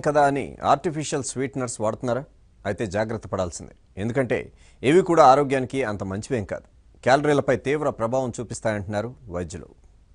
కదా అని artificial sweeteners వాడుతున్నారా అయితే జాగ్రత్త పడాల్సిందే ఎందుకంటే ఇవి కూడా ఆరోగ్యానికి అంత మంచివేం కాదు క్యాలరీలపై తీవ్ర ప్రభావం చూపిస్తాయంటున్నారు వైద్యులు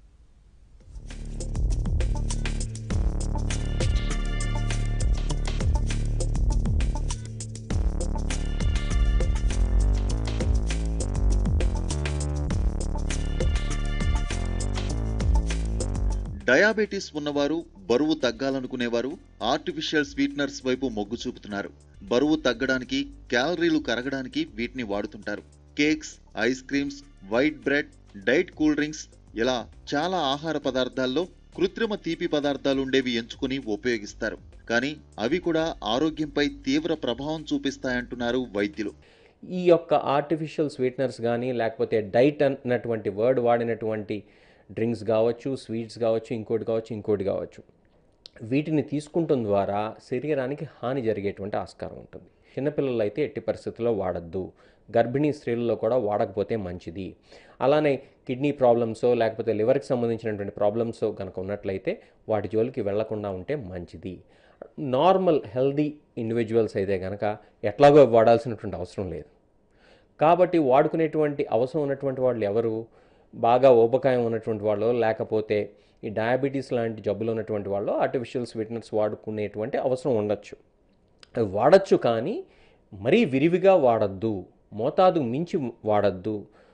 డయాబెటీస్ ఉన్నవారు బరువు తగ్గాలనుకునేవారు ఆర్టిఫిషియల్ స్వీట్నర్స్ వైపు మొగ్గు చూపుతున్నారు బరువు తగ్గడానికి క్యాలరీలు కరగడానికి వీటిని వాడుతుంటారు cakes ice creams white bread diet cool drinks ఇలా చాలా ఆహార పదార్థాల్లో కృత్రిమ తీపి పదార్థాలు ఉండేవి ఎంచుకుని ఉపయోగిస్తారు కానీ అవి కూడా ఆరోగ్యంపై తీవ్ర ప్రభావం చూపిస్తాయంటున్నారు వైద్యులు ఈ యొక్క ఆర్టిఫిషియల్ స్వీట్నర్స్ కానీ లేకపోతే డైట్ అన్నటువంటి వర్డ్ వాడినటువంటి డ్రింక్స్ కావచ్చు స్వీట్స్ కావచ్చు ఇంకోటి కావచ్చు ఇంకోటి కావచ్చు వీటిని తీసుకుంటం ద్వారా శరీరానికి హాని జరిగేటువంటి ఆస్కారం ఉంటుంది చిన్నపిల్లలు అయితే ఎట్టి పరిస్థితుల్లో వాడద్దు గర్భిణీ స్త్రీలలో కూడా వాడకపోతే మంచిది అలానే కిడ్నీ ప్రాబ్లమ్స్ లేకపోతే లివర్కి సంబంధించినటువంటి ప్రాబ్లమ్స్ కనుక ఉన్నట్లయితే వాటి జోలికి వెళ్లకుండా ఉంటే మంచిది నార్మల్ హెల్దీ ఇండివిజువల్స్ అయితే కనుక ఎట్లాగో వాడాల్సినటువంటి అవసరం లేదు కాబట్టి వాడుకునేటువంటి అవసరం ఉన్నటువంటి వాళ్ళు ఎవరు బాగా ఊబకాయం ఉన్నటువంటి వాళ్ళు లేకపోతే ఈ డయాబెటీస్ లాంటి జబ్బులు ఉన్నటువంటి వాళ్ళు ఆర్టిఫిషియల్ స్వీట్నర్స్ వాడుకునేటువంటి అవసరం ఉండొచ్చు అవి వాడచ్చు కానీ మరీ విరివిగా వాడద్దు మోతాదు మించి వాడద్దు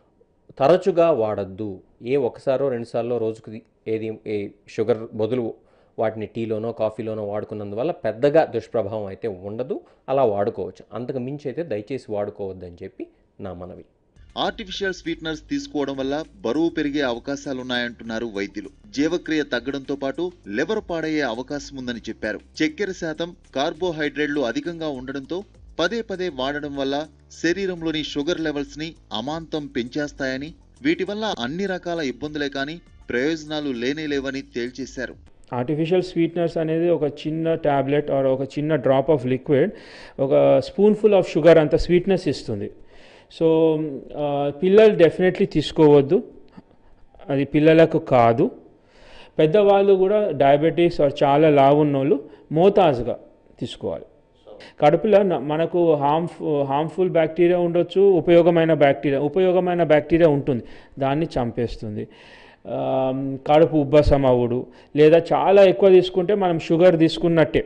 తరచుగా వాడద్దు ఏ ఒకసారో రెండుసార్లు రోజుకు ఏది ఏ షుగర్ బదులు వాటిని టీలోనో కాఫీలోనో వాడుకున్నందువల్ల పెద్దగా దుష్ప్రభావం అయితే ఉండదు అలా వాడుకోవచ్చు అంతకు మించి అయితే దయచేసి వాడుకోవద్దని చెప్పి నా మనవి ఆర్టిఫిషియల్ స్వీట్నర్స్ తీసుకోవడం వల్ల బరువు పెరిగే అవకాశాలున్నాయంటున్నారు వైద్యులు జీవక్రియ తగ్గడంతో పాటు లివర్ పాడయ్యే అవకాశం ఉందని చెప్పారు చక్కెర శాతం కార్బోహైడ్రేట్లు అధికంగా ఉండడంతో పదే పదే వాడడం వల్ల శరీరంలోని షుగర్ లెవెల్స్ ని అమాంతం పెంచేస్తాయని వీటి వల్ల అన్ని రకాల ఇబ్బందులే కానీ ప్రయోజనాలు లేనేలేవని తేల్చేశారు ఆర్టిఫిషియల్ స్వీట్నర్స్ అనేది ఒక చిన్న ట్యాబ్లెట్ ఆర్ ఒక చిన్న డ్రాప్ ఆఫ్ లిక్విడ్ ఒక స్పూన్ఫుల్ ఆఫ్ షుగర్ అంత స్వీట్నెస్ ఇస్తుంది సో ఆ, పిల్లలు డెఫినెట్లీ తీసుకోవద్దు అది పిల్లలకు కాదు పెద్దవాళ్ళు కూడా డయాబెటీస్ ఆర్ చాలా లావు ఉన్నోళ్ళు మోతాజుగా తీసుకోవాలి కడుపులో న- మనకు హార్మ్ హార్మ్ఫుల్ బ్యాక్టీరియా ఉండొచ్చు ఉపయోగమైన బ్యాక్టీరియా ఉపయోగమైన బ్యాక్టీరియా ఉంటుంది దాన్ని చంపేస్తుంది ఆమ్, కడుపు ఉబ్బసం అవ్వడు లేదా చాలా ఎక్కువ తీసుకుంటే మనం షుగర్ తీసుకున్నట్టే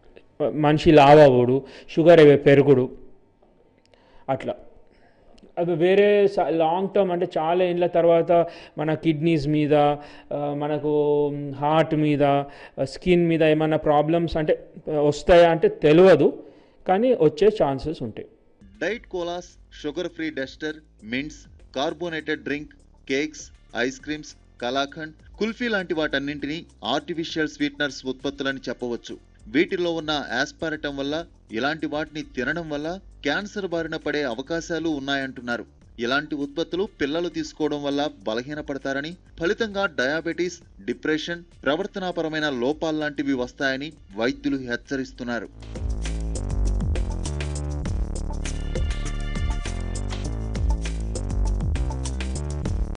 మనిషి లావవుడు షుగర్ అవి పెరుగుడు అట్లా అవి వేరే లాంగ్ టర్మ్ అంటే చాలా ఏళ్ళ తర్వాత మన కిడ్నీస్ మీద ఆ, మనకు హార్ట్ మీద స్కిన్ మీద ఏమైనా ప్రాబ్లమ్స్ అంటే వస్తాయా అంటే తెలియదు కానీ వచ్చే ఛాన్సెస్ ఉంటాయి diet colas sugar free duster mints carbonated drink cakes ice creams kalakand kulfi లాంటి వాటన్నింటినీ ఆర్టిఫిషియల్ స్వీట్నర్స్ ఉత్పత్తులని చెప్పవచ్చు వీటిలో ఉన్న ఆస్పారటం వల్ల ఇలాంటి వాటిని తినడం వల్ల క్యాన్సర్ బారిన పడే అవకాశాలు ఉన్నాయంటున్నారు ఇలాంటి ఉత్పత్తులు పిల్లలు తీసుకోవడం వల్ల బలహీనపడతారని ఫలితంగా డయాబెటీస్ డిప్రెషన్ ప్రవర్తనాపరమైన లోపాల్లాంటివి వస్తాయని వైద్యులు హెచ్చరిస్తున్నారు